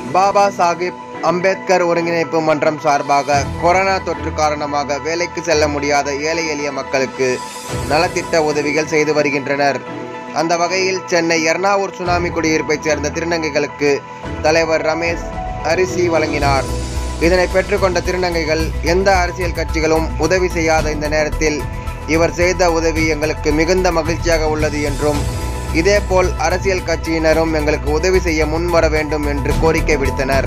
பாபா சாஹிப் அம்பேத்கர் ஒருங்கிணைப்பு மன்றம் சார்பாக கொரோனா தொற்று காரணமாக வேலைக்கு செல்ல முடியாத ஏழை எளிய மக்களுக்கு நலத்திட்ட உதவிகள் செய்து வருகின்றனர் அந்த வகையில் சென்னை எர்ணாவூர் சுனாமி குடியிருப்பைச் சேர்ந்த திருநங்கைகளுக்கு தலைவர் ரமேஷ் அரிசி வழங்கினார் இதனை பெற்றுக்கொண்ட திருநங்கைகள் எந்த அரசியல் கட்சிகளும் உதவி செய்யாத இந்த நேரத்தில் இவர் செய்த உதவி எங்களுக்கு மிகுந்த மகிழ்ச்சியாக உள்ளது என்றும் இதேபோல் அரசியல் கட்சியினரும் எங்களுக்கு உதவி செய்ய முன்வர வேண்டும் என்று கோரிக்கை விடுத்தனர்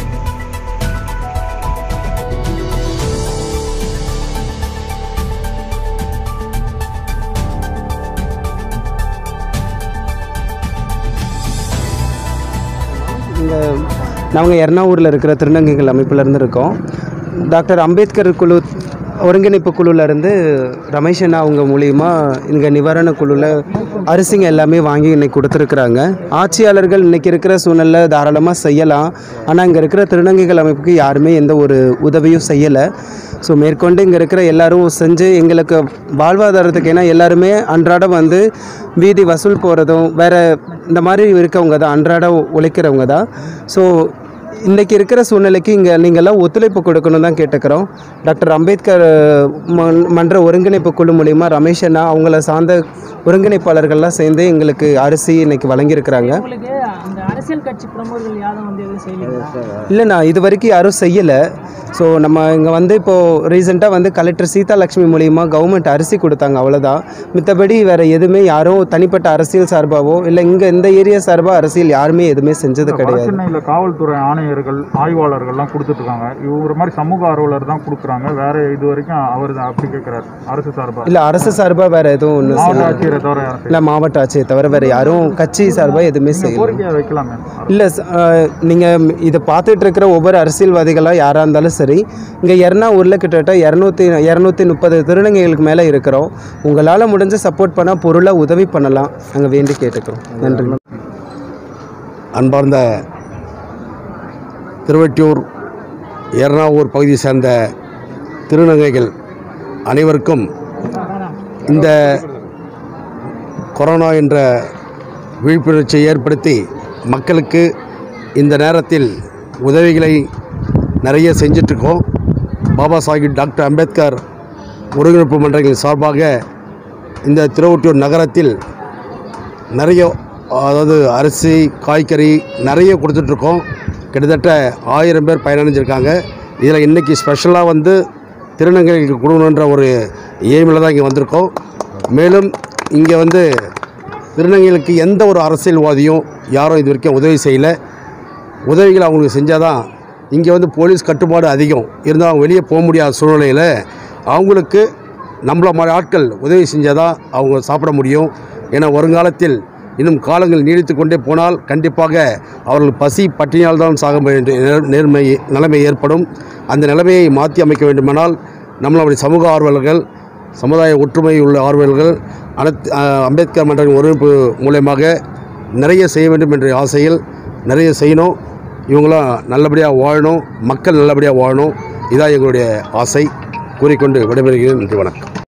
இங்கே நாங்கள் எர்ணாவூரில் இருக்கிற திருநங்கைகள் அமைப்பிலேருந்து இருக்கோம் டாக்டர் அம்பேத்கர் குழு ஒருங்கிணைப்பு குழுவிலேருந்து ரமேஷ் அண்ணா அவங்க மூலியமா இங்கே நிவாரண குழுவில் அரிசிங்க எல்லாமே வாங்கி இன்னைக்கு கொடுத்துருக்குறாங்க ஆட்சியாளர்கள் இன்னைக்கு இருக்கிற சூழ்நிலை தாராளமாக செய்யலாம் ஆனால் இங்கே இருக்கிற திருநங்கைகள் அமைப்புக்கு யாருமே எந்த ஒரு உதவியும் செய்யலை ஸோ மேற்கொண்டு இங்கே இருக்கிற எல்லாரும் செஞ்சு எங்களுக்கு வாழ்வாதாரத்துக்கு ஏன்னா எல்லாருமே அன்றாடம் வந்து வீதி வசூல் போகிறதும் வேறு இந்த மாதிரி இருக்கவங்க தான் அன்றாடம் உழைக்கிறவங்க தான் ஸோ இன்றைக்கி இருக்கிற சூழ்நிலைக்கு இங்கே நீங்கள்லாம் ஒத்துழைப்பு கொடுக்கணும் தான் கேட்டுக்கிறோம் டாக்டர் அம்பேத்கர் மன்- மன்ற ஒருங்கிணைப்பு குழு மூலிமா ரமேஷ் அண்ணா அவங்கள சார்ந்த ஒருங்கிணைப்பாளர்கள்லாம் சேர்ந்து எங்களுக்கு அரிசி இன்னைக்கு வழங்கியிருக்கிறாங்க உங்களுக்கு அந்த அரசியல் கட்சி பிரமுகர்கள் யாரும் வந்து எதுவும் செய்யலைங்களா இல்லைண்ணா இது வரைக்கும் யாரும் செய்யலை ஸோ நம்ம இங்கே வந்து இப்போது ரீசெண்டாக வந்து கலெக்டர் சீதா லட்சுமி மூலியமாக கவர்மெண்ட் அரிசி கொடுத்தாங்க அவ்வளோதான் மித்தபடி வேறு எதுவுமே யாரும் தனிப்பட்ட அரசியல் சார்பாவோ இல்லை இங்கே இந்த ஏரியா சார்பாக அரசியல் யாருமே எதுவுமே செஞ்சது கிடையாது சென்னையில் காவல்துறை ஆணையர்கள் ஆய்வாளர்கள்லாம் கொடுத்துட்டு இருக்காங்க இவர் மாதிரி சமூக ஆர்வலர் தான் கொடுக்குறாங்க வேற இது வரைக்கும் அவர் தான் அப்படி கேட்குறாரு அரசு சார்பாக இல்லை அரசு சார்பாக வேறு எதுவும் ஒன்று மாவட்ட ஆட்சியரை தவிர யாரும் இல்லை மாவட்ட ஆட்சியை தவிர வேறு யாரும் கட்சி சார்பாக எதுவுமே செய்யல கோரிக்கையை வைக்கலாமே இல்லை நீங்கள் இதை பார்த்துட்டு இருக்கிற ஒவ்வொரு அரசியல்வாதிகளாக யாராக இருந்தாலும் சரி இங்கே எர்ணாவூரில் கிட்டத்தட்ட இரநூத்தி இரநூத்தி முப்பது திருநங்கைகளுக்கு மேலே இருக்கிறோம் உங்களால் முடிஞ்ச சப்போர்ட் பண்ணால் பொருளாக உதவி பண்ணலாம் நாங்கள் வேண்டி கேட்டுக்கிறோம் நன்றி அன்பார்ந்த திருவெட்டியூர் எர்ணாவூர் பகுதியை சேர்ந்த திருநங்கைகள் அனைவருக்கும் இந்த கொரோனா என்ற விழிப்புணர்ச்சியை ஏற்படுத்தி மக்களுக்கு இந்த நேரத்தில் உதவிகளை நிறைய செஞ்சிட்ருக்கோம் பாபா சாஹிப் டாக்டர் அம்பேத்கர் ஒருங்கிணைப்பு மன்றங்களின் சார்பாக இந்த திருவொட்டியூர் நகரத்தில் நிறைய அதாவது அரிசி காய்கறி நிறைய கொடுத்துட்ருக்கோம் கிட்டத்தட்ட ஆயிரம் பேர் பயனடைஞ்சிருக்காங்க இதில் இன்றைக்கி ஸ்பெஷலாக வந்து திருநங்கைகளுக்கு கொடுக்கணுன்ற ஒரு எய்மில் தான் இங்கே வந்திருக்கோம் மேலும் இங்கே வந்து திருநங்கைகளுக்கு எந்த ஒரு அரசியல்வாதியும் யாரும் இது வரைக்கும் உதவி செய்யலை உதவிகள் அவங்களுக்கு செஞ்சால் தான் இங்கே வந்து போலீஸ் கட்டுப்பாடு அதிகம் இருந்தால் அவங்க வெளியே போக முடியாத சூழ்நிலையில் அவங்களுக்கு நம்மள மாதிரி ஆட்கள் உதவி செஞ்சால் தான் அவங்க சாப்பிட முடியும் ஏன்னா வருங்காலத்தில் இன்னும் காலங்கள் நீடித்து கொண்டே போனால் கண்டிப்பாக அவர்கள் பசி பட்டினியால் தான் சாக வேண்டிய நேர்- நேர்மை நிலைமை ஏற்படும் அந்த நிலைமையை மாற்றி அமைக்க வேண்டுமானால் நம்மளுடைய சமூக ஆர்வலர்கள் சமுதாய ஒற்றுமை உள்ள ஆர்வலர்கள் அனைத்து அஹ், அம்பேத்கர் மன்ற ஒருங்கிணைப்பு மூலயமாக நிறைய செய்ய வேண்டும் என்ற ஆசையில் நிறைய செய்யணும் இவங்களாம் நல்லபடியாக வாழணும் மக்கள் நல்லபடியாக வாழணும் இதான் எங்களுடைய ஆசை கூறிக்கொண்டு விடைபெறுகிறேன் நன்றி வணக்கம்